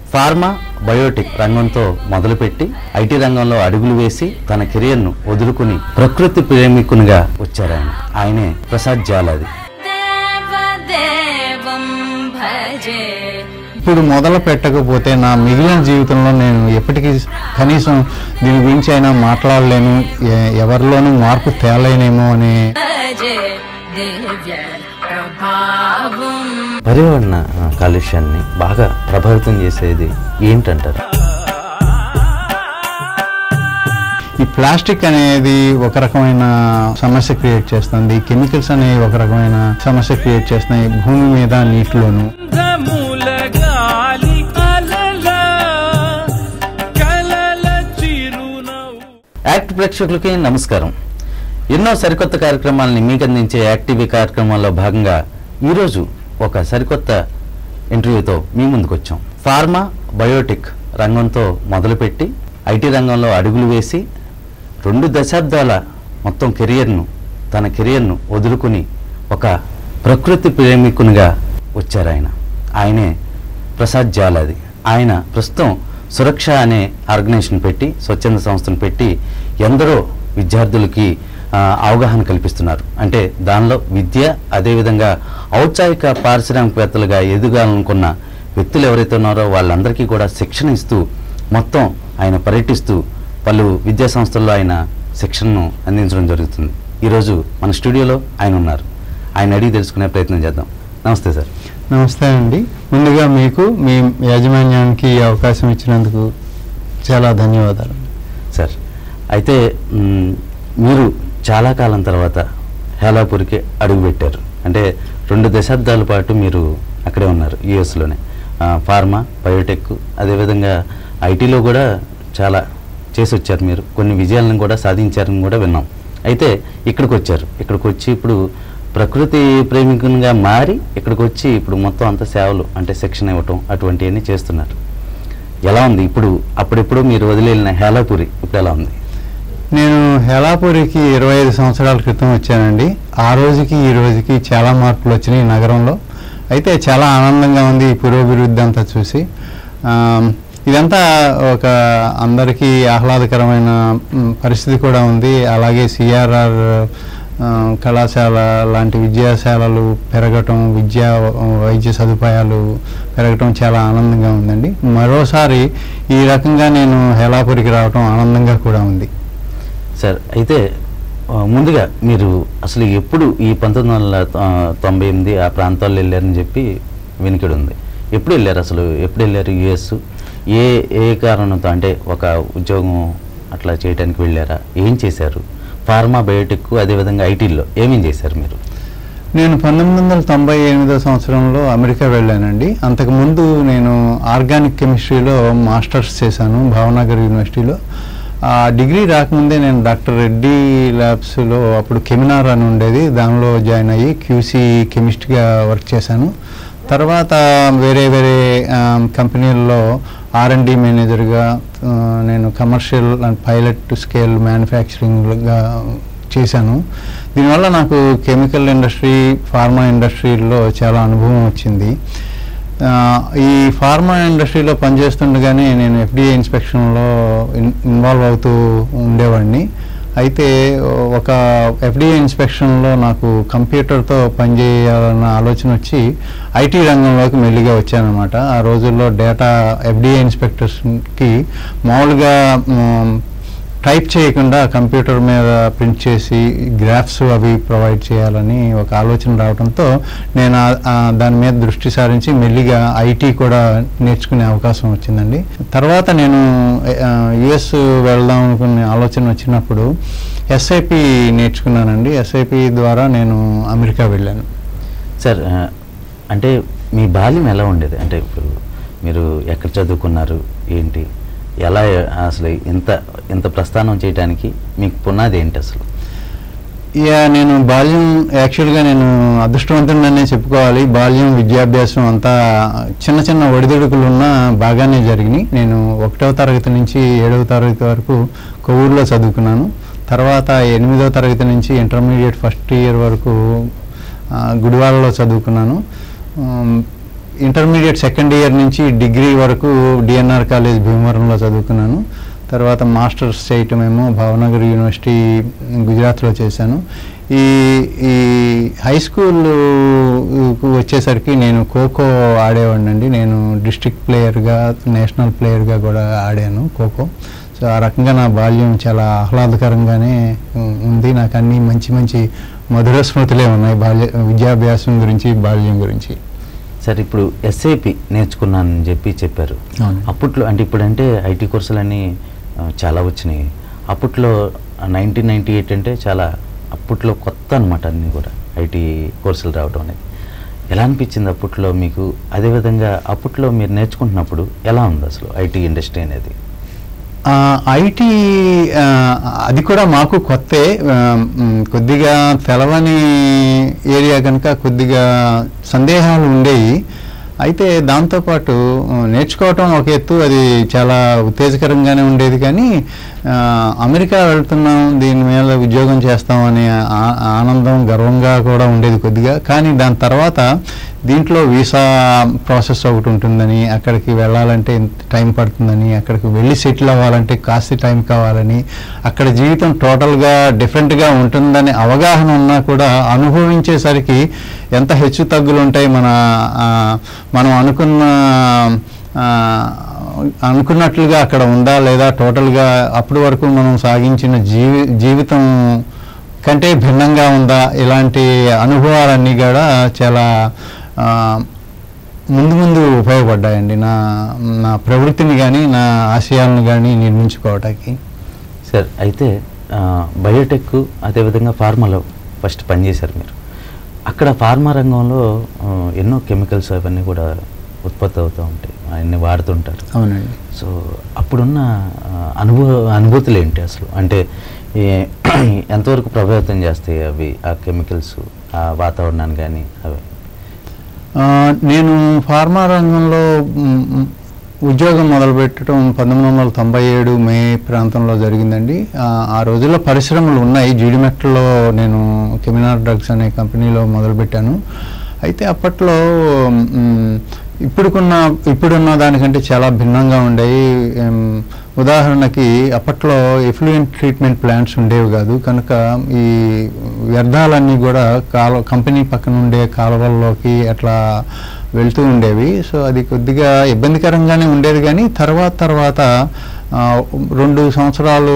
Pharma Biotique రంగంతో మొదలుపెట్టి IT రంగంలో అడుగులు వేసి తన కెరియర్ను వదులుకుని ప్రకృతి ప్రేమికునిగా వచ్చారు ఆయన ఆయనే ప్రసాద్ జాలాది దేవదేవం భజే ఇప్పుడు మొదలు పెట్టకపోతే నా మిగిలిన జీవితంలో నేను ఎప్పటికీ కనీసం దీని గురించి అయినా మాట్లాడలేను ఎ- ఎవరిలోనూ మార్పు తేలేనేమో అనే భజే దివ్య ప్రభావం పర్యావరణ ఆ, కాలుష్యాన్ని బాగా ప్రభావితం చేసేది ఏంటంటారు ఈ ప్లాస్టిక్ అనేది ఒక రకమైన సమస్య క్రియేట్ చేస్తుంది కెమికల్స్ అనేవి ఒక రకమైన సమస్య క్రియేట్ చేస్తున్నాయి భూమి మీద నీటిలోను గముల గాలి అలల కలల చిరునవ్వు యాక్ట్ ప్రేక్షకులకి నమస్కారం ఎన్నో సరికొత్త కార్యక్రమాలని మీకు అందించే యాక్టివ్ కార్యక్రమాల్లో భాగంగా ఈరోజు ఒక సరికొత్త ఇంటర్వ్యూతో మీ ముందుకు వచ్చాం ఫార్మా బయోటిక్ రంగంతో మొదలుపెట్టి ఐటీ రంగంలో అడుగులు వేసి రెండు దశాబ్దాల మొత్తం కెరియర్ను తన కెరియర్ను వదులుకుని ఒక ప్రకృతి ప్రేమికునిగా వచ్చారు ఆయన ఆయనే ప్రసాద్ జాలాది ఆయన ప్రస్తుతం సురక్ష అనే ఆర్గనైజేషన్ పెట్టి స్వచ్ఛంద సంస్థను పెట్టి ఎందరో విద్యార్థులకి ఆ, అవగాహన కల్పిస్తున్నారు అంటే దానిలో విద్య అదేవిధంగా ఔత్సాహిక పారిశ్రామికవేత్తలుగా ఎదగాలనుకున్న వ్యక్తులు ఎవరైతే ఉన్నారో వాళ్ళందరికీ కూడా శిక్షణ ఇస్తూ మొత్తం ఆయన పర్యటిస్తూ పలు విద్యా సంస్థల్లో ఆయన శిక్షణను అందించడం జరుగుతుంది ఈరోజు మన స్టూడియోలో ఆయన ఉన్నారు ఆయన అడిగి తెలుసుకునే ప్రయత్నం చేద్దాం నమస్తే సార్ నమస్తే అండి ముందుగా మీకు మీ యాజమాన్యానికి ఈ అవకాశం ఇచ్చినందుకు చాలా ధన్యవాదాలు సార్ అయితే మ్, మీరు చాలా కాలం తర్వాత హేలాపూర్కి అడుగుపెట్టారు అంటే రెండు దశాబ్దాల పాటు మీరు అక్కడే ఉన్నారు యుఎస్లోనే ఫార్మా బయోటెక్ అదేవిధంగా ఐటీలో కూడా చాలా చేసి వచ్చారు మీరు కొన్ని విజయాలను కూడా సాధించారని కూడా విన్నాం అయితే ఇక్కడికి వచ్చారు ఇక్కడికి వచ్చి ఇప్పుడు ప్రకృతి ప్రేమికునిగా మారి ఇక్కడికి వచ్చి ఇప్పుడు మొత్తం అంత సేవలు అంటే శిక్షణ ఇవ్వటం అటువంటివన్నీ చేస్తున్నారు ఎలా ఉంది ఇప్పుడు అప్పుడెప్పుడు మీరు వదిలేలిన హేలాపురి ఇప్పుడు ఎలా ఉంది నేను హేలాపూరికి ఇరవై ఐదు సంవత్సరాల క్రితం వచ్చానండి ఆ రోజుకి ఈ రోజుకి చాలా మార్పులు వచ్చినాయి ఈ నగరంలో అయితే చాలా ఆనందంగా ఉంది ఈ పురోభివృద్ధి అంతా చూసి ఆమ్, ఇదంతా ఒక అందరికీ ఆహ్లాదకరమైన మ్, పరిస్థితి కూడా ఉంది అలాగే సిఆర్ఆర్ కళాశాల లాంటి విద్యాశాలలు పెరగటం విద్యా వైద్య సదుపాయాలు పెరగటం చాలా ఆనందంగా ఉందండి మరోసారి ఈ రకంగా నేను హేలాపురికి రావటం ఆనందంగా కూడా ఉంది సార్ అయితే ఆ, ముందుగా మీరు అసలు ఎప్పుడు ఈ పంతొమ్మిది వందల తొ- తొంభై ఎనిమిది ఆ ప్రాంతాల్లో వెళ్ళారని చెప్పి వినికిడి ఉంది ఎప్పుడు వెళ్ళారు అసలు ఎప్పుడు వెళ్ళారు యుఎస్ ఏ ఏ కారణంతో అంటే ఒక ఉద్యోగం అట్లా చేయడానికి వెళ్ళారా ఏం చేశారు ఫార్మా బయోటెక్ అదేవిధంగా ఐటీల్లో ఏమేం చేశారు మీరు నేను పంతొమ్మిది వందల తొంభై ఎనిమిదో సంవత్సరంలో అమెరికా వెళ్ళానండి అంతకుముందు నేను ఆర్గానిక్ కెమిస్ట్రీలో మాస్టర్స్ చేశాను భావనగర్ యూనివర్సిటీలో ఆ డిగ్రీ రాకముందే నేను డాక్టర్ రెడ్డి ల్యాబ్స్లో అప్పుడు కెమినార్ అని ఉండేది దానిలో జాయిన్ అయ్యి క్యూసీ కెమిస్ట్గా వర్క్ చేశాను తర్వాత వేరే వేరే కంపెనీల్లో ఆర్ అండ్ డి మేనేజర్గా ఆ, నేను కమర్షియల్ అండ్ పైలట్ స్కేల్ మ్యానుఫ్యాక్చరింగ్గా చేశాను దీనివల్ల నాకు కెమికల్ ఇండస్ట్రీ ఫార్మా ఇండస్ట్రీలో చాలా అనుభవం వచ్చింది ఆ, ఈ ఫార్మా ఇండస్ట్రీలో పనిచేస్తుండగానే నేను ఎఫ్డిఏ ఇన్స్పెక్షన్లో ఇన్ ఇన్వాల్వ్ అవుతూ ఉండేవాడిని అయితే ఒక ఎఫ్డిఏ ఇన్స్పెక్షన్లో నాకు కంప్యూటర్తో పనిచేయాలన్న ఆలోచన వచ్చి ఐటీ రంగంలోకి మెల్లిగా వచ్చానమాట ఆ రోజుల్లో డేటా ఎఫ్డిఏ ఇన్స్పెక్టర్స్కి మామూలుగా మ్, టైప్ చేయకుండా కంప్యూటర్ మీద ప్రింట్ చేసి గ్రాఫ్స్ అవి ప్రొవైడ్ చేయాలని ఒక ఆలోచన రావడంతో నేను ఆ- ఆ దాని మీద దృష్టి సారించి మెల్లిగా ఐటీ కూడా నేర్చుకునే అవకాశం వచ్చిందండి తర్వాత నేను యుఎస్ వెళ్దాం అనుకునే ఆలోచన వచ్చినప్పుడు ఎస్ఐపి నేర్చుకున్నానండి ఎస్ఐపి ద్వారా నేను అమెరికా వెళ్ళాను సార్ ఆ, అంటే మీ బాల్యం ఎలా ఉండేది అంటే ఇప్పుడు మీరు ఎక్కడ చదువుకున్నారు ఏంటి ఎలా అసలు ఇంత ఇంత ప్రస్థానం చేయడానికి మీకు పునాది ఏంటి అసలు ఇక నేను బాల్యం యాక్చువల్గా నేను అదృష్టవంతుడనే చెప్పుకోవాలి బాల్యం విద్యాభ్యాసం అంతా చిన్న చిన్న ఒడిదుడుకులు ఉన్నా బాగానే జరిగినాయి నేను ఒకటవ తరగతి నుంచి ఏడవ తరగతి వరకు కొవ్వూరులో చదువుకున్నాను తర్వాత ఎనిమిదవ తరగతి నుంచి ఇంటర్మీడియట్ ఫస్ట్ ఇయర్ వరకు ఆ, గుడివాడలో చదువుకున్నాను ఉమ్, ఇంటర్మీడియట్ సెకండ్ ఇయర్ నుంచి డిగ్రీ వరకు డిఎన్ఆర్ కాలేజ్ భీమవరంలో చదువుకున్నాను తర్వాత మాస్టర్స్ చేయటమేమో భావనగర్ యూనివర్సిటీ గుజరాత్లో చేశాను ఈ ఈ హై స్కూల్ వచ్చేసరికి నేను ఖోఖో ఆడేవాడినండి నేను డిస్ట్రిక్ట్ ప్లేయర్గా నేషనల్ ప్లేయర్గా కూడా ఆడాను ఖోఖో సో ఆ రకంగా నా బాల్యం చాలా ఆహ్లాదకరంగానే ఉ- ఉంది నాకు అన్ని మంచి మంచి మధుర స్మృతులే ఉన్నాయి బాల్య విద్యాభ్యాసం గురించి బాల్యం గురించి సార్ ఇప్పుడు ఎస్ఐపి నేర్చుకున్నానని చెప్పి చెప్పారు అవును. అప్పట్లో అంటే ఇప్పుడంటే ఐటీ కోర్సులన్నీ ఆ, చాలా వచ్చినాయి అప్పట్లో నైన్టీన్ నైంటీ ఎయిట్ అంటే చాలా అప్పట్లో కొత్త అనమాట అన్నీ కూడా ఐటీ కోర్సులు రావడం అనేది ఎలా అనిపించింది అప్పట్లో మీకు అదేవిధంగా అప్పట్లో మీరు నేర్చుకుంటున్నప్పుడు ఎలా ఉంది అసలు ఐటీ ఇండస్ట్రీ అనేది ఐటీ అది కూడా మాకు కొత్తే ఆ, మ్, కొద్దిగా తెలవని ఏరియా కనుక కొద్దిగా సందేహాలు ఉండేవి అయితే దాంతోపాటు ఆ, నేర్చుకోవటం ఒక ఎత్తు అది చాలా ఉత్తేజకరంగానే ఉండేది కానీ ఆ, అమెరికా వెళ్తున్నాం దీని మీద ఉద్యోగం చేస్తాం అనే ఆ- ఆనందం గర్వంగా కూడా ఉండేది కొద్దిగా కానీ దాని తర్వాత దీంట్లో వీసా ప్రాసెస్ ఒకటి ఉంటుందని అక్కడికి వెళ్ళాలంటే ఇంత టైం పడుతుందని అక్కడికి వెళ్ళి సెటిల్ అవ్వాలంటే కాస్త టైం కావాలని అక్కడ జీవితం టోటల్గా డిఫరెంట్గా ఉంటుందని అవగాహన ఉన్నా కూడా అనుభవించేసరికి ఎంత హెచ్చు తగ్గులు ఉంటాయి మన ఆ, మనం అనుకున్న ఆ, అనుకున్నట్లుగా అక్కడ ఉందా లేదా టోటల్గా అప్పటి వరకు మనం సాగించిన జీవి జీవితం కంటే భిన్నంగా ఉందా ఇలాంటి అనుభవాలన్నీ కూడా చాలా ఆ, ముందు ముందు ఉపయోగపడ్డాయండి నా నా ప్రవృత్తిని కానీ నా ఆశయాలను కానీ నిర్మించుకోవటానికి సార్ అయితే ఆ, బయోటెక్ అదేవిధంగా ఫార్మాలో ఫస్ట్ పనిచేశారు మీరు అక్కడ ఫార్మా రంగంలో ఆ, ఎన్నో కెమికల్స్ అవన్నీ కూడా ఉత్పత్తి అవుతూ ఉంటాయి అవన్నీ వాడుతుంటారు అవునండి సో అప్పుడున్న ఆ, అనుభవ అనుభూతులు ఏంటి అసలు అంటే ఏ- ఎంతవరకు ప్రభావితం చేస్తాయి అవి ఆ కెమికల్స్ ఆ వాతావరణాన్ని కానీ అవి ఆ, నేను ఫార్మా రంగంలో మ్, మ్, ఉద్యోగం మొదలుపెట్టడం పంతొమ్మిది వందల తొంభై ఏడు మే ప్రాంతంలో జరిగిందండి ఆ, ఆ రోజుల్లో పరిశ్రమలు ఉన్నాయి జీడిమెట్లలో నేను కెమినార్ డ్రగ్స్ అనే కంపెనీలో మొదలుపెట్టాను అయితే అప్పట్లో మ్, ఇప్పుడుకున్న ఇప్పుడున్న దానికంటే చాలా భిన్నంగా ఉండేవి ఏం, ఉదాహరణకి అప్పట్లో ఎఫ్లూయెంట్ ట్రీట్మెంట్ ప్లాంట్స్ ఉండేవి కాదు కనుక ఈ వ్యర్థాలన్నీ కూడా కాలువ కంపెనీ పక్కన ఉండే కాలువల్లోకి అట్లా వెళ్తూ ఉండేవి సో అది కొద్దిగా ఇబ్బందికరంగానే ఉండేది కానీ తర్వాత తర్వాత ఆ, రెండు సంవత్సరాలు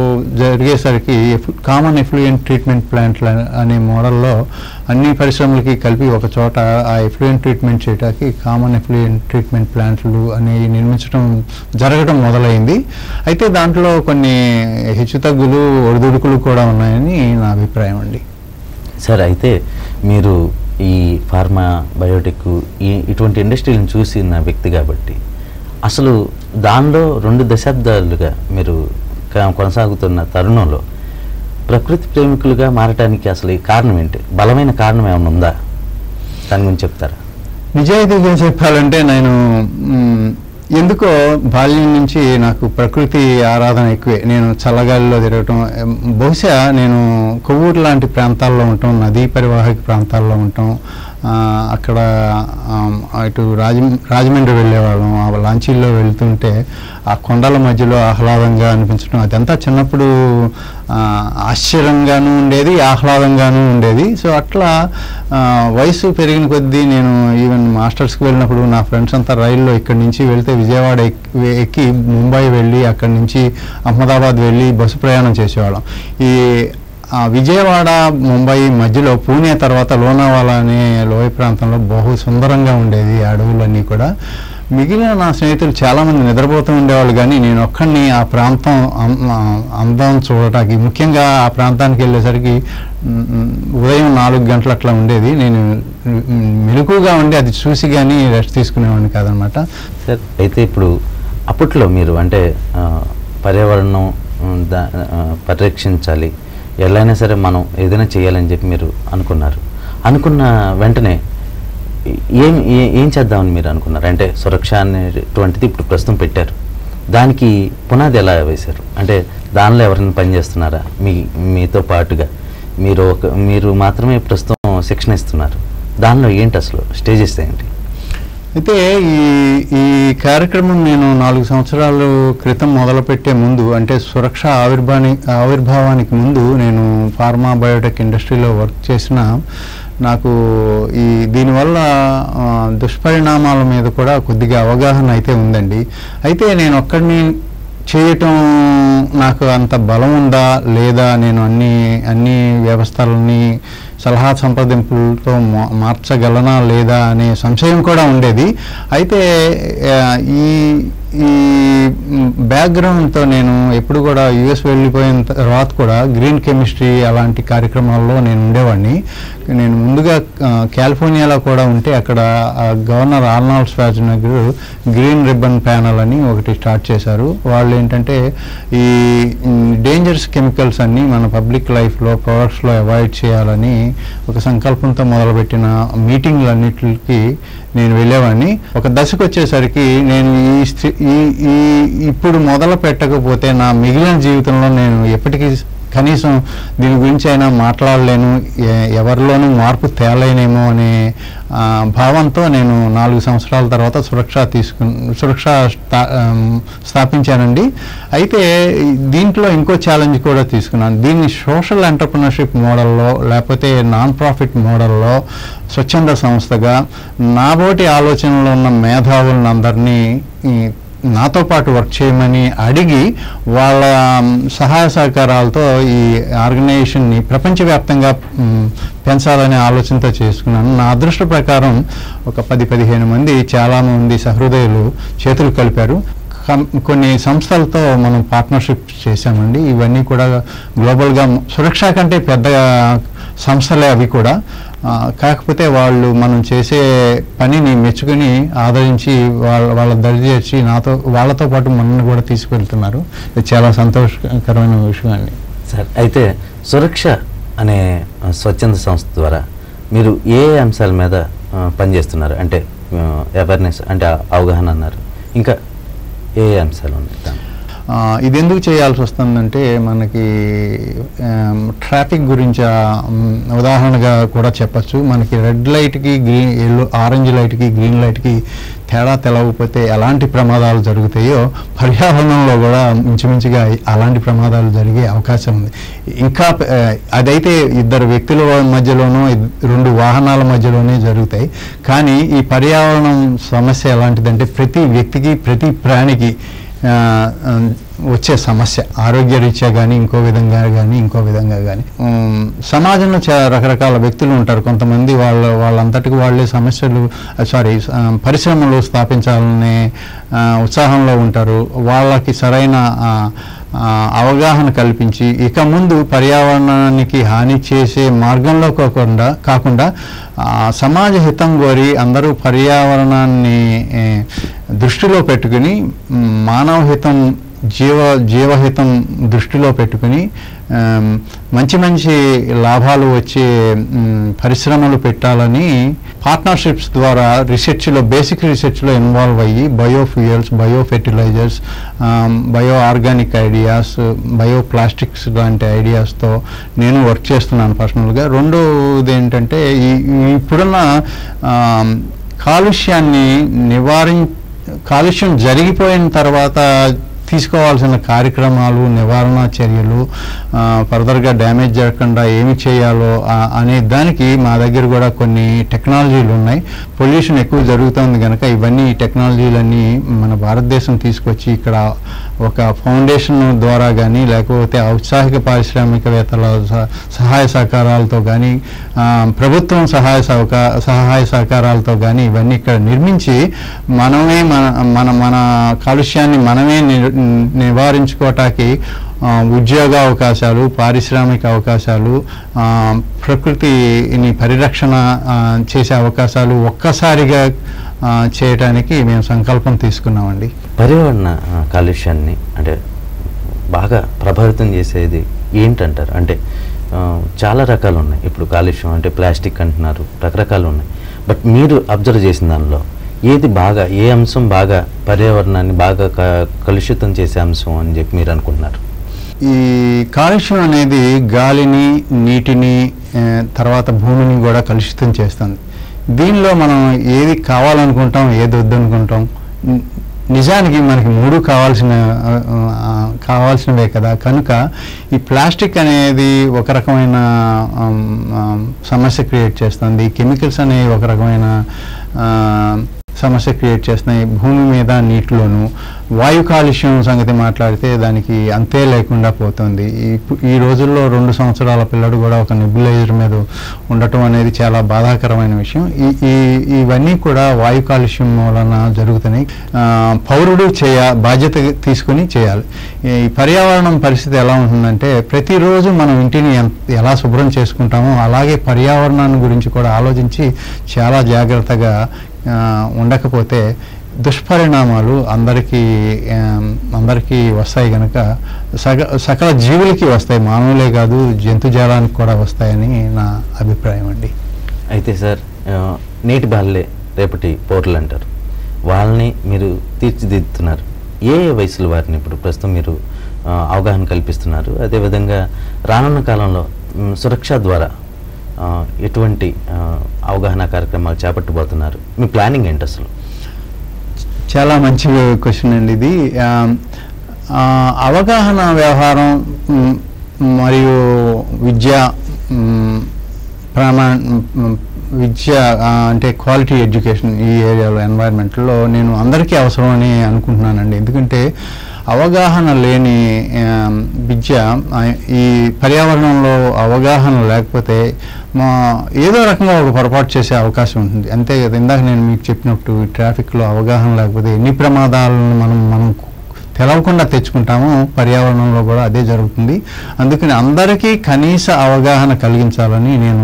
జరిగేసరికి కామన్ ఎఫ్లూయెంట్ ట్రీట్మెంట్ ప్లాంట్లు అనే మోడల్లో అన్ని పరిశ్రమలకి కలిపి ఒక చోట ఆ ఎఫ్లూయెంట్ ట్రీట్మెంట్ చేయడానికి కామన్ ఎఫ్లూయెంట్ ట్రీట్మెంట్ ప్లాంట్లు అనేవి నిర్మించడం జరగడం మొదలైంది అయితే దాంట్లో కొన్ని హెచ్చుతగ్గులు ఒడిదుడుకులు కూడా ఉన్నాయని నా అభిప్రాయం అండి సార్ అయితే మీరు ఈ ఫార్మా బయోటెక్ ఈ ఇటువంటి ఇండస్ట్రీలను చూసిన వ్యక్తి కాబట్టి అసలు దానిలో రెండు దశాబ్దాలుగా మీరు క- కొనసాగుతున్న తరుణంలో ప్రకృతి ప్రేమికులుగా మారటానికి అసలు ఈ కారణం ఏంటి బలమైన కారణం ఏమైనా ఉందా దాని గురించి చెప్తారా నిజాయితీగా చెప్పాలంటే నేను మ్, ఎందుకో బాల్యం నుంచి నాకు ప్రకృతి ఆరాధన ఎక్కువే నేను చల్లగాలిలో తిరగటం ఎం, బహుశా నేను కొవ్వూరు లాంటి ప్రాంతాల్లో ఉంటాం నదీ పరివాహక ప్రాంతాల్లో ఉంటాం ఆ, అక్కడ ఆమ్, ఇటు రాజ రాజమండ్రి వెళ్ళేవాళ్ళం ఆ లాంచీల్లో వెళ్తుంటే ఆ కొండల మధ్యలో ఆహ్లాదంగా అనిపించడం అదంతా చిన్నప్పుడు ఆ, ఆశ్చర్యంగానూ ఉండేది ఆహ్లాదంగానూ ఉండేది సో అట్లా ఆ, వయసు పెరిగిన కొద్దీ నేను ఈవెన్ మాస్టర్స్కి వెళ్ళినప్పుడు నా ఫ్రెండ్స్ అంతా రైల్లో ఇక్కడి నుంచి వెళ్తే విజయవాడ ఎక్కి ఎక్కి ముంబై వెళ్ళి అక్కడి నుంచి అహ్మదాబాద్ వెళ్ళి బస్సు ప్రయాణం చేసేవాళ్ళం ఈ ఆ విజయవాడ ముంబై మధ్యలో పూణే తర్వాత లోనావాలా అనే లోయ ప్రాంతంలో బహు సుందరంగా ఉండేది ఈ అడవులన్నీ కూడా మిగిలిన నా స్నేహితులు చాలామంది నిద్రపోతూ ఉండేవాళ్ళు కానీ నేను ఒక్కడిని ఆ ప్రాంతం అం- ఆ- అందం చూడటానికి ముఖ్యంగా ఆ ప్రాంతానికి వెళ్ళేసరికి మ్, మ్, ఉదయం నాలుగు గంటలు అట్లా ఉండేది నేను మ్, మెలకుగా ఉండి అది చూసి కానీ రెస్ట్ తీసుకునేవాడిని కాదనమాట సార్ అయితే ఇప్పుడు అప్పట్లో మీరు అంటే ఆ, పర్యావరణం ఉమ్, దా ఆ, పరిరక్షించాలి ఎలాగైనా సరే మనం ఏదైనా చేయాలని చెప్పి మీరు అనుకున్నారు అనుకున్న వెంటనే ఏం ఏ- ఏం చేద్దామని మీరు అనుకున్నారు అంటే సురక్ష అనేటువంటిది ఇప్పుడు ప్రస్తుతం పెట్టారు దానికి పునాది ఎలా వేశారు అంటే దానిలో ఎవరైనా పనిచేస్తున్నారా మీ మీతో పాటుగా మీరు ఒక మీరు మాత్రమే ప్రస్తుతం శిక్షణ ఇస్తున్నారు దానిలో ఏంటి అసలు స్టేజెస్ ఏంటి అయితే ఈ ఈ కార్యక్రమం నేను నాలుగు సంవత్సరాలు క్రితం మొదలుపెట్టే ముందు అంటే సురక్ష ఆవిర్భాని ఆవిర్భావానికి ముందు నేను ఫార్మా బయోటెక్ ఇండస్ట్రీలో వర్క్ చేసిన నాకు ఈ దీనివల్ల ఆ, దుష్పరిణామాల మీద కూడా కొద్దిగా అవగాహన అయితే ఉందండి అయితే నేను ఒక్కడిని చేయటం నాకు అంత బలం ఉందా లేదా నేను అన్ని అన్ని వ్యవస్థలని సలహా సంప్రదింపులతో మా- మార్చగలనా లేదా అనే సంశయం కూడా ఉండేది అయితే ఆ, ఈ ఈ బ్యాక్గ్రౌండ్తో నేను ఎప్పుడు కూడా యుఎస్ వెళ్ళిపోయిన తర్వాత కూడా గ్రీన్ కెమిస్ట్రీ అలాంటి కార్యక్రమాల్లో నేను ఉండేవాడిని నేను ముందుగా ఆ, కాలిఫోర్నియాలో కూడా ఉంటే అక్కడ ఆ, governor Arnold Schwarzenegger green ribbon panel అని ఒకటి స్టార్ట్ చేశారు వాళ్ళు ఏంటంటే ఈ డేంజరస్ కెమికల్స్ అన్ని మన పబ్లిక్ లైఫ్లో ప్రొడక్ట్స్లో అవాయిడ్ చేయాలని ఒక సంకల్పంతో మొదలుపెట్టిన మీటింగ్లన్నిటికి నేను వెళ్ళేవాడిని ఒక దశకు వచ్చేసరికి నేను ఈ స్థి- ఈ ఈ ఇప్పుడు మొదలు పెట్టకపోతే నా మిగిలిన జీవితంలో నేను ఎప్పటికీ కనీసం దీని గురించి అయినా మాట్లాడలేను ఎ- ఎవరిలోనూ మార్పు తేలేనేమో అనే ఆ, భావంతో నేను నాలుగు సంవత్సరాల తర్వాత సురక్ష తీసుకు సురక్ష స్థా ఆమ్, స్థాపించానండి అయితే ఈ- దీంట్లో ఇంకో ఛాలెంజ్ కూడా తీసుకున్నాను దీన్ని సోషల్ ఎంటర్ప్రినర్షిప్ మోడల్లో లేకపోతే నాన్ ప్రాఫిట్ మోడల్లో స్వచ్ఛంద సంస్థగా నాబోటి ఆలోచనలో ఉన్న మేధావులను అందరినీ ఈ, నాతో పాటు వర్క్ చేయమని అడిగి వాళ్ళ మ్, సహాయ సహకారాలతో ఈ ఆర్గనైజేషన్ని ప్రపంచవ్యాప్తంగా మ్, పెంచాలనే ఆలోచనతో చేసుకున్నాను నా అదృష్ట ప్రకారం ఒక పది పదిహేను మంది చాలామంది సహృదయులు చేతులు కలిపారు కం- కొన్ని సంస్థలతో మనం పార్ట్నర్షిప్ చేశామండి ఇవన్నీ కూడా గ్లోబల్గా సురక్ష కంటే పెద్ద సంస్థలే అవి కూడా ఆ, కాకపోతే వాళ్ళు మనం చేసే పనిని మెచ్చుకుని ఆదరించి వాళ్ళ వాళ్ళ దరి చేర్చి నాతో వాళ్ళతో పాటు మనల్ని కూడా తీసుకెళ్తున్నారు ఇది చాలా సంతోషకరమైన విషయం అండి సార్ అయితే సురక్ష అనే ఆ, స్వచ్ఛంద సంస్థ ద్వారా మీరు ఏ అంశాల మీద ఆ, పనిచేస్తున్నారు అంటే అవేర్నెస్ అంటే ఆ- అవగాహన అన్నారు ఇంకా ఏ అంశాలు ఉన్నాయి దాంట్లో? ఆ, ఇది ఎందుకు చేయాల్సి వస్తుందంటే మనకి ఆమ్, ట్రాఫిక్ గురించి ఆ, మ్, ఉదాహరణగా కూడా చెప్పచ్చు మనకి రెడ్ లైట్కి గ్రీన్ ఎల్లో ఆరెంజ్ లైట్కి గ్రీన్ లైట్కి తేడా తెలవకపోతే ఎలాంటి ప్రమాదాలు జరుగుతాయో పర్యావరణంలో కూడా ఇంచుమించుగా అలాంటి ప్రమాదాలు జరిగే అవకాశం ఉంది ఇంకా ఆ, అదైతే ఇద్దరు వ్యక్తుల మధ్యలోనూ ఇద్- రెండు వాహనాల మధ్యలోనే జరుగుతాయి కానీ ఈ పర్యావరణం సమస్య ఎలాంటిదంటే ప్రతి వ్యక్తికి ప్రతి ప్రాణికి ఆ, ఆ, వచ్చే సమస్య ఆరోగ్య రీత్యా కానీ ఇంకో విధంగా కానీ ఇంకో విధంగా కానీ ఉమ్, సమాజంలో చా- రకరకాల వ్యక్తులు ఉంటారు కొంతమంది వాళ్ళ వాళ్ళంతటికి వాళ్ళే సమస్యలు సారీ పరిశ్రమలు స్థాపించాలనే ఆ, ఉత్సాహంలో ఉంటారు వాళ్ళకి సరైన ఆ, ఆ, అవగాహన కల్పించి ఇక ముందు పర్యావరణానికి హాని చేసే మార్గంలో కాకుండా కాకుండా ఆ, సమాజ హితం కోరి అందరూ పర్యావరణాన్ని ఏ, దృష్టిలో పెట్టుకుని మ్, మానవ హితం జీవ జీవహితం దృష్టిలో పెట్టుకుని ఆమ్, మంచి మంచి లాభాలు వచ్చే మ్, పరిశ్రమలు పెట్టాలని పార్ట్నర్షిప్స్ ద్వారా రీసెర్చ్లో బేసిక్ రీసెర్చ్లో ఇన్వాల్వ్ అయ్యి bio fuels bio fertilisers bio organic ideas bio plastics లాంటి ఐడియాస్తో నేను వర్క్ చేస్తున్నాను పర్సనల్గా రెండోది ఏంటంటే ఈ ఈ ఇప్పుడున్న ఆమ్, కాలుష్యాన్ని నివారిం కాలుష్యం జరిగిపోయిన తర్వాత తీసుకోవాల్సిన కార్యక్రమాలు నివారణ చర్యలు ఆ, ఫర్దర్గా డ్యామేజ్ జరగకుండా ఏమి చేయాలో ఆ, అనే దానికి మా దగ్గర కూడా కొన్ని టెక్నాలజీలు ఉన్నాయి పొల్యూషన్ ఎక్కువ జరుగుతుంది కనుక ఇవన్నీ ఈ టెక్నాలజీలన్నీ మన భారతదేశం తీసుకొచ్చి ఇక్కడ ఒక ఫౌండేషన్ ద్వారా కానీ లేకపోతే ఔత్సాహిక పారిశ్రామికవేత్తల సహ- సహాయ సహకారాలతో కానీ ఆ, ప్రభుత్వం సహాయ సహకా సహాయ సహకారాలతో కానీ ఇవన్నీ ఇక్కడ నిర్మించి మనమే మన మన మన కాలుష్యాన్ని మనమే ని- నివారించుకోవటానికి ఆ, ఉద్యోగ అవకాశాలు పారిశ్రామిక అవకాశాలు ఆ, ప్రకృతిని పరిరక్షణ ఆ, చేసే అవకాశాలు ఒక్కసారిగా ఆ, చేయటానికి మేము సంకల్పం తీసుకున్నామండి పర్యావరణ ఆ, కాలుష్యాన్ని అంటే బాగా ప్రభావితం చేసేది ఏంటంటారు అంటే ఆ, చాలా రకాలు ఉన్నాయి ఇప్పుడు కాలుష్యం అంటే ప్లాస్టిక్ అంటున్నారు రకరకాలు ఉన్నాయి బట్ మీరు అబ్జర్వ్ చేసిన దానిలో ఏది బాగా ఏ అంశం బాగా పర్యావరణాన్ని బాగా క- కలుషితం చేసే అంశం అని చెప్పి మీరు అనుకుంటున్నారు ఈ కాలుష్యం అనేది గాలిని నీటిని ఆ, తర్వాత భూమిని కూడా కలుషితం చేస్తుంది దీనిలో మనం ఏది కావాలనుకుంటాం ఏది వద్దనుకుంటాం ని- నిజానికి మనకి మూడు కావాల్సిన ఆ, ఆ, కావాల్సినవే కదా కనుక ఈ ప్లాస్టిక్ అనేది ఒక రకమైన ఆమ్, ఆమ్, సమస్య క్రియేట్ చేస్తుంది కెమికల్స్ అనేవి ఒక రకమైన ఆ, సమస్య క్రియేట్ చేస్తున్నాయి భూమి మీద నీటిలోను వాయు కాలుష్యం సంగతి మాట్లాడితే దానికి అంతే లేకుండా పోతుంది ఈ- ఈ రోజుల్లో రెండు సంవత్సరాల పిల్లడు కూడా ఒక నెబులైజర్ మీద ఉండటం అనేది చాలా బాధాకరమైన విషయం ఈ ఈ ఇవన్నీ కూడా వాయు కాలుష్యం వలన జరుగుతున్నాయి ఆ, పౌరుడు చేయ బాధ్యత తీసుకుని చేయాలి ఈ పర్యావరణం పరిస్థితి ఎలా ఉంటుందంటే ప్రతిరోజు మనం ఇంటిని ఎం- ఎలా శుభ్రం చేసుకుంటామో అలాగే పర్యావరణాన్ని గురించి కూడా ఆలోచించి చాలా జాగ్రత్తగా ఆ, ఉండకపోతే దుష్పరిణామాలు అందరికీ ఆమ్, అందరికీ వస్తాయి కనుక సగ సకల జీవులకి వస్తాయి మానవులే కాదు జంతుజాలానికి కూడా వస్తాయని నా అభిప్రాయం అండి అయితే సార్ ఆ, నేటి బాలలే రేపటి పౌరులు అంటారు వాళ్ళని మీరు తీర్చిదిద్దుతున్నారు ఏ ఏ వయసుల వారిని ఇప్పుడు ప్రస్తుతం మీరు ఆ, అవగాహన కల్పిస్తున్నారు అదేవిధంగా రానున్న కాలంలో మ్, సురక్ష ద్వారా ఆ, ఎటువంటి ఆ, అవగాహన కార్యక్రమాలు చేపట్టబోతున్నారు మీ ప్లానింగ్ ఏంటి అసలు చాలా మంచి క్వశ్చన్ అండి ఇది ఆ, ఆ, అవగాహన వ్యవహారం మ్, మరియు విద్య మ్, ప్రమా మ్, విద్య ఆ, అంటే క్వాలిటీ ఎడ్యుకేషన్ ఈ ఏరియాలో ఎన్వైర్న్మెంట్లో నేను అందరికీ అవసరం అని అనుకుంటున్నానండి ఎందుకంటే అవగాహన లేని ఆ, విద్య ఆ, ఈ పర్యావరణంలో అవగాహన లేకపోతే మా ఏదో రకంగా ఒక పొరపాటు చేసే అవకాశం ఉంటుంది అంతే కదా ఇందాక నేను మీకు చెప్పినట్టు ఈ ట్రాఫిక్లో అవగాహన లేకపోతే ఎన్ని ప్రమాదాలను మనం మనం తెలవకుండా తెచ్చుకుంటామో పర్యావరణంలో కూడా అదే జరుగుతుంది అందుకని అందరికీ కనీస అవగాహన కలిగించాలని నేను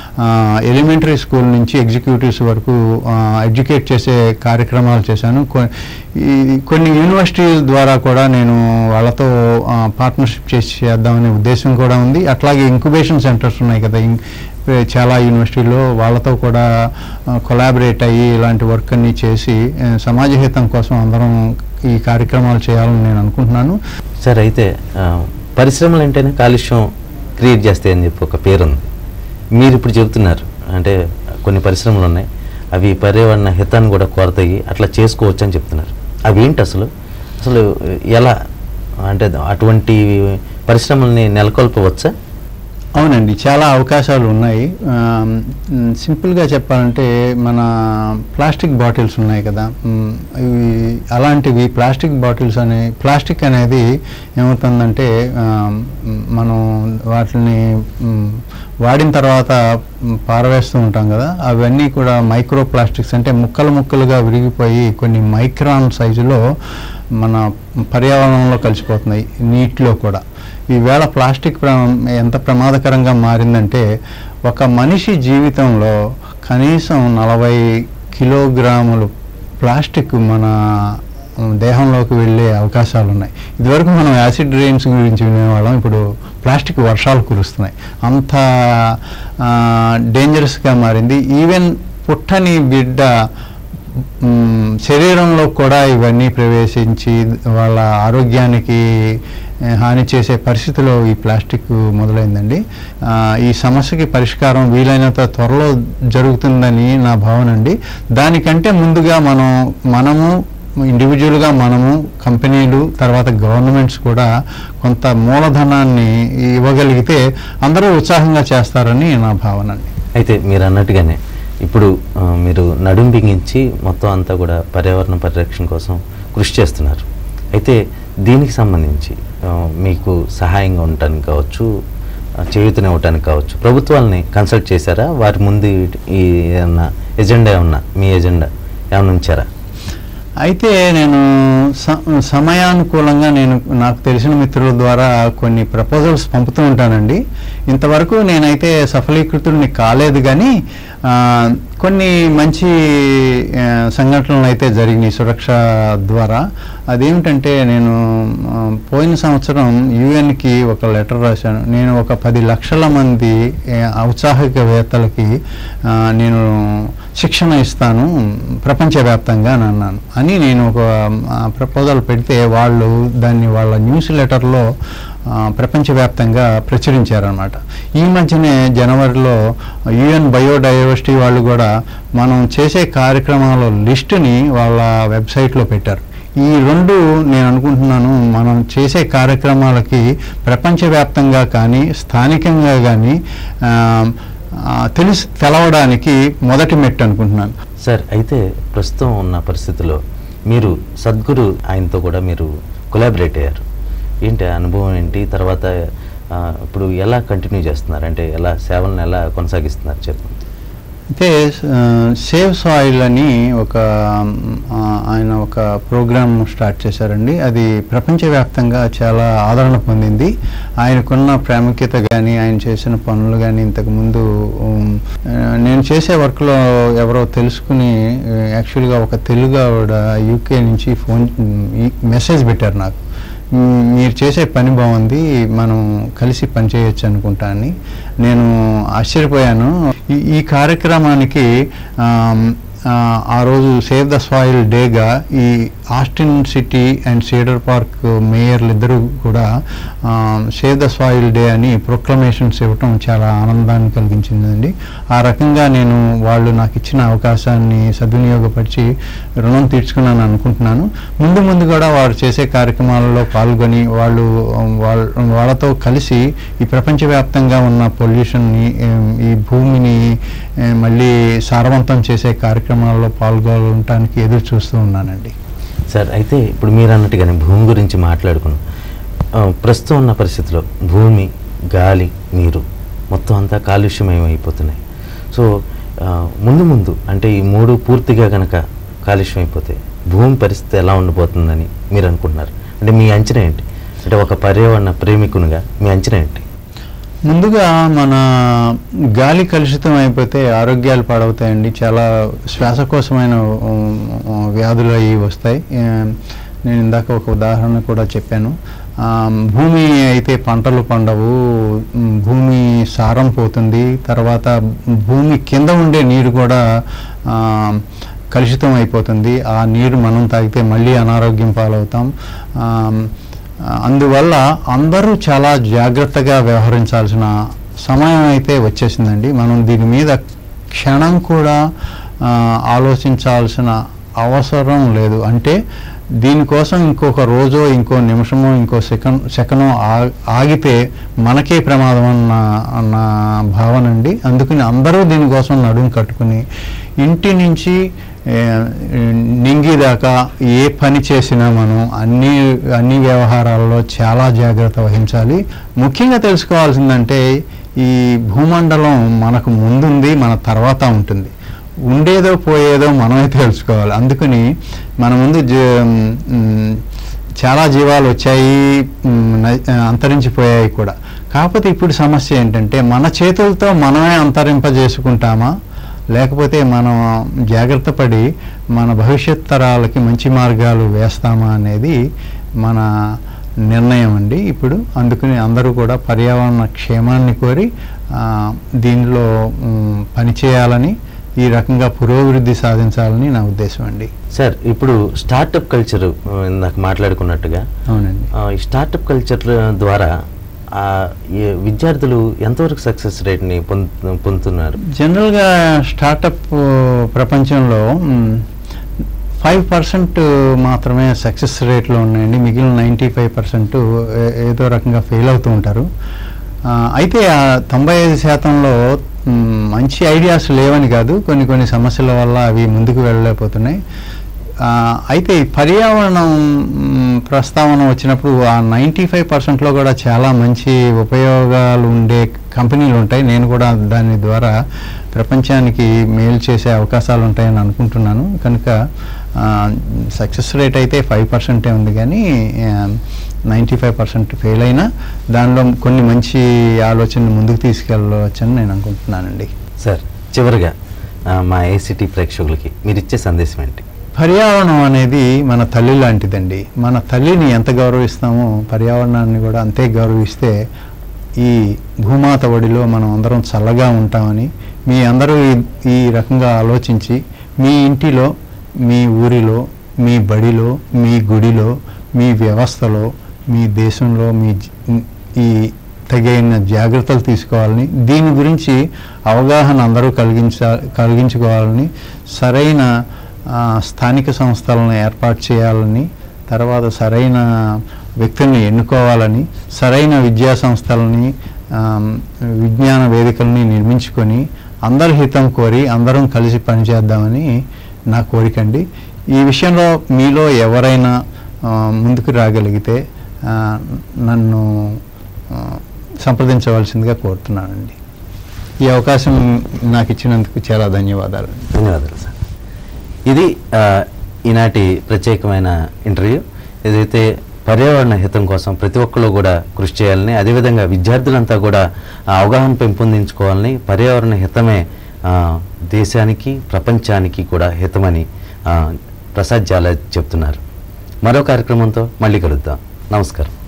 ఎలిమెంటరీ స్కూల్ నుంచి ఎగ్జిక్యూటివ్స్ వరకు ఎడ్యుకేట్ చేసే కార్యక్రమాలు చేశాను కొ- ఈ కొన్ని యూనివర్సిటీల ద్వారా కూడా నేను వాళ్ళతో పార్ట్నర్షిప్ చేసి చేద్దామనే ఉద్దేశం కూడా ఉంది అట్లాగే ఇంక్యుబేషన్ సెంటర్స్ ఉన్నాయి కదా ఇం- చాలా యూనివర్సిటీలో వాళ్ళతో కూడా కొలాబరేట్ అయ్యి ఇలాంటి వర్క్ అన్ని చేసి ఆ, సమాజ హితం కోసం అందరం ఈ కార్యక్రమాలు చేయాలని నేను అనుకుంటున్నాను సార్ అయితే ఆ, పరిశ్రమలు అంటేనే కాలుష్యం క్రియేట్ చేస్తాయని చెప్పి ఒక పేరుంది మీరు ఇప్పుడు చెబుతున్నారు అంటే కొన్ని పరిశ్రమలు ఉన్నాయి అవి పర్యావరణ హితాన్ని కూడా కోరతాయి అట్లా చేసుకోవచ్చు అని చెప్తున్నారు అవి ఏంటి అసలు అసలు ఎలా అంటే అటువంటి పరిశ్రమల్ని నెలకొల్పవచ్చా అవునండి చాలా అవకాశాలు ఉన్నాయి ఆమ్, మ్, సింపుల్గా చెప్పాలంటే మన ప్లాస్టిక్ బాటిల్స్ ఉన్నాయి కదా మ్, ఇవి అలాంటివి ప్లాస్టిక్ బాటిల్స్ అనే ప్లాస్టిక్ అనేది ఏమవుతుందంటే ఆమ్, మ్, మనం వాటిని మ్, వాడిన తర్వాత మ్, పారవేస్తూ ఉంటాం కదా అవన్నీ కూడా మైక్రో ప్లాస్టిక్స్ అంటే ముక్కలు ముక్కలుగా విరిగిపోయి కొన్ని మైక్రాన్ సైజులో మన పర్యావరణంలో కలిసిపోతున్నాయి నీటిలో కూడా ఈవేళ ప్లాస్టిక్ ప్ర ఎంత ప్రమాదకరంగా మారిందంటే ఒక మనిషి జీవితంలో కనీసం నలభై కిలోగ్రాములు ప్లాస్టిక్ మన దేహంలోకి వెళ్ళే అవకాశాలు ఉన్నాయి ఇదివరకు మనం యాసిడ్ డ్రైన్స్ గురించి వినేవాళ్ళం ఇప్పుడు ప్లాస్టిక్ వర్షాలు కురుస్తున్నాయి అంత డేంజరస్గా మారింది ఈవెన్ పుట్టని బిడ్డ మ్, శరీరంలో కూడా ఇవన్నీ ప్రవేశించి వాళ్ళ ఆరోగ్యానికి ఏ, హాని చేసే పరిస్థితిలో ఈ ప్లాస్టిక్ మొదలైందండి ఆ, ఈ సమస్యకి పరిష్కారం వీలైనంత త్వరలో జరుగుతుందని నా భావన అండి దానికంటే ముందుగా మనం మనము ఇండివిజువల్గా మనము కంపెనీలు తర్వాత గవర్నమెంట్స్ కూడా కొంత మూలధనాన్ని ఇవ్వగలిగితే అందరూ ఉత్సాహంగా చేస్తారని నా భావన అండి అయితే మీరు అన్నట్టుగానే ఇప్పుడు ఆ, మీరు నడుం బిగించి మొత్తం అంతా కూడా పర్యావరణ పరిరక్షణ కోసం కృషి చేస్తున్నారు అయితే దీనికి సంబంధించి ఆ, మీకు సహాయంగా ఉండటానికి కావచ్చు ఆ, చేయూతనివ్వటానికి కావచ్చు ప్రభుత్వాలని కన్సల్ట్ చేశారా వారి ముందు ఈ- ఈ ఏమన్నా ఎజెండా ఏమన్నా మీ ఎజెండా ఏమన్నా ఉంచారా అయితే నేను స- సమయానుకూలంగా నేను నాకు తెలిసిన మిత్రుల ద్వారా కొన్ని ప్రపోజల్స్ పంపుతూ ఉంటానండి ఇంతవరకు నేనైతే సఫలీకృతుడిని కాలేదు కానీ ఆ, కొన్ని మంచి ఆ, సంఘటనలు అయితే జరిగినాయి సురక్ష ద్వారా అదేమిటంటే నేను ఆ, పోయిన సంవత్సరం యుఎన్కి ఒక లెటర్ రాశాను నేను ఒక పది లక్షల మంది ఆ, ఔత్సాహికవేత్తలకి ఆ, నేను శిక్షణ ఇస్తాను ప్రపంచవ్యాప్తంగా అని అన్నాను అని నేను ఒక ప్రపోజల్ పెడితే వాళ్ళు దాన్ని వాళ్ళ న్యూస్ లెటర్లో ఆ, ప్రపంచవ్యాప్తంగా ప్రచురించారనమాట ఈ మధ్యనే జనవరిలో యుఎన్ బయోడైవర్సిటీ వాళ్ళు కూడా మనం చేసే కార్యక్రమాల లిస్టుని వాళ్ళ వెబ్సైట్లో పెట్టారు ఈ రెండు నేను అనుకుంటున్నాను మనం చేసే కార్యక్రమాలకి ప్రపంచవ్యాప్తంగా కానీ స్థానికంగా కానీ ఆ, ఆ, తెలిసి తెలవడానికి మొదటి మెట్టు అనుకుంటున్నాను సార్ అయితే ప్రస్తుతం ఉన్న పరిస్థితిలో మీరు సద్గురు ఆయనతో కూడా మీరు కొలాబరేట్ అయ్యారు ఏంటి ఆ అనుభవం ఏంటి తర్వాత ఆ, ఇప్పుడు ఎలా కంటిన్యూ చేస్తున్నారు అంటే ఎలా సేవలను ఎలా కొనసాగిస్తున్నారు చెప్పండి అయితే ఆ, సేవ్ సాయిల్ అని ఒక ఆ, ఆయన ఒక ప్రోగ్రామ్ స్టార్ట్ చేశారండి అది ప్రపంచవ్యాప్తంగా చాలా ఆదరణ పొందింది ఆయనకున్న ప్రాముఖ్యత కానీ ఆయన చేసిన పనులు కానీ ఇంతకుముందు ఉమ్, ఆ, నేను చేసే వర్క్లో ఎవరో తెలుసుకుని యాక్చువల్గా ఒక తెలుగు ఆవిడ యూకే నుంచి ఫోన్ మెసేజ్ పెట్టారు నాకు మ్, మీరు చేసే పని బాగుంది మనం కలిసి పని చేయొచ్చు అనుకుంటా అని నేను ఆశ్చర్యపోయాను ఈ ఈ కార్యక్రమానికి ఆమ్, ఆ, ఆ రోజు సేవ్ ద సాయిల్ డేగా ఈ Austin city and Cedar Park మేయర్లు ఇద్దరు కూడా సేవ్ ద సాయిల్ డే అని ప్రొక్లమేషన్స్ ఇవ్వటం చాలా ఆనందాన్ని కలిగించిందండి ఆ రకంగా నేను వాళ్ళు నాకు ఇచ్చిన అవకాశాన్ని సద్వినియోగపరిచి రుణం తీర్చుకున్నాను అనుకుంటున్నాను ముందు ముందు కూడా వారు చేసే కార్యక్రమాలలో పాల్గొని వాళ్ళు వాళ్ళ వాళ్ళతో కలిసి ఈ ప్రపంచవ్యాప్తంగా ఉన్న పొల్యూషన్ని ఈ భూమిని ఏ, మళ్ళీ సారవంతం చేసే కార్యక్రమాల్లో పాల్గొనడానికి ఎదురు చూస్తూ ఉన్నానండి సార్ అయితే ఇప్పుడు మీరు అన్నట్టుగానే భూమి గురించి మాట్లాడుకున్నాం ఆ, ప్రస్తుతం ఉన్న పరిస్థితిలో భూమి గాలి నీరు మొత్తం అంతా కాలుష్యమయమైపోతున్నాయి సో ఆ, ముందు ముందు అంటే ఈ మూడు పూర్తిగా కనుక కాలుష్యం అయిపోతే భూమి పరిస్థితి ఎలా ఉండబోతుందని మీరు అనుకుంటున్నారు అంటే మీ అంచనా ఏంటి అంటే ఒక పర్యావరణ ప్రేమికునిగా మీ అంచనా ఏంటి ముందుగా మన గాలి కలుషితం అయిపోతే ఆరోగ్యాలు పాడవుతాయండి చాలా శ్వాసకోశమైన ఉమ్, ఉమ్, వ్యాధులు అవి వస్తాయి ఏం, నేను ఇందాక ఒక ఉదాహరణ కూడా చెప్పాను ఆ, భూమి అయితే పంటలు పండవు ఉమ్, భూమి సారం పోతుంది తర్వాత భూమి కింద ఉండే నీరు కూడా ఆ, కలుషితం అయిపోతుంది ఆ నీరు మనం తాగితే మళ్ళీ అనారోగ్యం పాలవుతాం ఆమ్, ఆ, అందువల్ల అందరూ చాలా జాగ్రత్తగా వ్యవహరించాల్సిన సమయం అయితే వచ్చేసిందండి మనం దీని మీద క్షణం కూడా ఆ, ఆలోచించాల్సిన అవసరం లేదు అంటే దీనికోసం ఇంకొక రోజో ఇంకో నిమిషమో ఇంకో సెకండ్ సెకండో ఆ- ఆగితే మనకే ప్రమాదం అన్న అన్న భావన అండి అందుకని అందరూ దీనికోసం నడుము కట్టుకుని ఇంటి నుంచి ఏ, నింగి దాకా ఏ పని చేసినా మనం అన్ని అన్ని వ్యవహారాల్లో చాలా జాగ్రత్త వహించాలి ముఖ్యంగా తెలుసుకోవాల్సిందంటే ఈ భూమండలం మనకు ముందుంది మన తర్వాత ఉంటుంది ఉండేదో పోయేదో మనమే తెలుసుకోవాలి అందుకని మన ముందు జ- మ్, చాలా జీవాలు వచ్చాయి మ్, న- అంతరించిపోయాయి కూడా కాకపోతే ఇప్పుడు సమస్య ఏంటంటే మన చేతులతో మనమే అంతరింపజేసుకుంటామా లేకపోతే మనం జాగ్రత్త పడి మన భవిష్యత్ తరాలకి మంచి మార్గాలు వేస్తామా అనేది మన నిర్ణయం అండి ఇప్పుడు అందుకని అందరూ కూడా పర్యావరణ క్షేమాన్ని కోరి ఆ, దీనిలో మ్, పనిచేయాలని ఈ రకంగా పురోభివృద్ధి సాధించాలని నా ఉద్దేశం అండి సార్ ఇప్పుడు స్టార్టప్ కల్చర్ ఇందాక మాట్లాడుకున్నట్టుగా అవునండి ఆ, ఈ స్టార్టప్ కల్చర్ ద్వారా ఆ, ఈ విద్యార్థులు ఎంతవరకు సక్సెస్ రేట్ని పొందు పొందుతున్నారు జనరల్గా స్టార్టప్ ప్రపంచంలో ఫైవ్ పర్సెంట్ మాత్రమే సక్సెస్ రేట్లో ఉన్నాయండి మిగిలిన నైంటీ ఫైవ్ పర్సెంట్ ఏదో రకంగా ఫెయిల్ అవుతూ ఉంటారు ఆ, అయితే ఆ తొంభై ఐదు శాతంలో మ్, మంచి ఐడియాస్ లేవని కాదు కొన్ని కొన్ని సమస్యల వల్ల అవి ముందుకు వెళ్ళలేకపోతున్నాయి ఆ, అయితే ఈ పర్యావరణం మ్, ప్రస్తావన వచ్చినప్పుడు ఆ నైంటీ ఫైవ్ పర్సెంట్లో కూడా చాలా మంచి ఉపయోగాలు ఉండే కంపెనీలు ఉంటాయి నేను కూడా దాని ద్వారా ప్రపంచానికి మేలు చేసే అవకాశాలు ఉంటాయని అనుకుంటున్నాను కనుక సక్సెస్ రేట్ అయితే ఫైవ్ పర్సెంటే ఉంది కానీ నైంటీ ఫైవ్ పర్సెంట్ ఫెయిల్ అయినా దానిలో కొన్ని మంచి ఆలోచనలు ముందుకు తీసుకెళ్ళవచ్చని నేను అనుకుంటున్నానండి సార్ చివరిగా ఆ, మా ఏసీటీ ప్రేక్షకులకి మీరు ఇచ్చే సందేశం ఏంటి పర్యావరణం అనేది మన తల్లి లాంటిదండి మన తల్లిని ఎంత గౌరవిస్తామో పర్యావరణాన్ని కూడా అంతే గౌరవిస్తే ఈ భూమాత ఒడిలో మనం అందరం చల్లగా ఉంటామని మీ అందరూ ఈ ఈ రకంగా ఆలోచించి మీ ఇంటిలో మీ ఊరిలో మీ బడిలో మీ గుడిలో మీ వ్యవస్థలో మీ దేశంలో మీ జీ- ఈ తగిన జాగ్రత్తలు తీసుకోవాలని దీని గురించి అవగాహన అందరూ కలిగించ కలిగించుకోవాలని సరైన ఆ, స్థానిక సంస్థలను ఏర్పాటు చేయాలని తర్వాత సరైన వ్యక్తుల్ని ఎన్నుకోవాలని సరైన విద్యా సంస్థలని ఆమ్, విజ్ఞాన వేదికల్ని నిర్మించుకొని అందరి హితం కోరి అందరం కలిసి పనిచేద్దామని నా కోరికండి ఈ విషయంలో మీలో ఎవరైనా ఆ, ముందుకు రాగలిగితే ఆ, నన్ను ఆ, సంప్రదించవలసిందిగా కోరుతున్నానండి ఈ అవకాశం నాకు ఇచ్చినందుకు చాలా ధన్యవాదాలు ధన్యవాదాలు సార్ ఇది ఆ, ఈనాటి ప్రత్యేకమైన ఇంటర్వ్యూ ఏదైతే పర్యావరణ హితం కోసం ప్రతి ఒక్కరు కూడా కృషి చేయాలని అదేవిధంగా విద్యార్థులంతా కూడా ఆ అవగాహన పెంపొందించుకోవాలని పర్యావరణ హితమే ఆ, దేశానికి ప్రపంచానికి కూడా హితమని ఆ, ప్రసాద్ జాలా చెప్తున్నారు మరో కార్యక్రమంతో మళ్ళీ కలుద్దాం నమస్కారం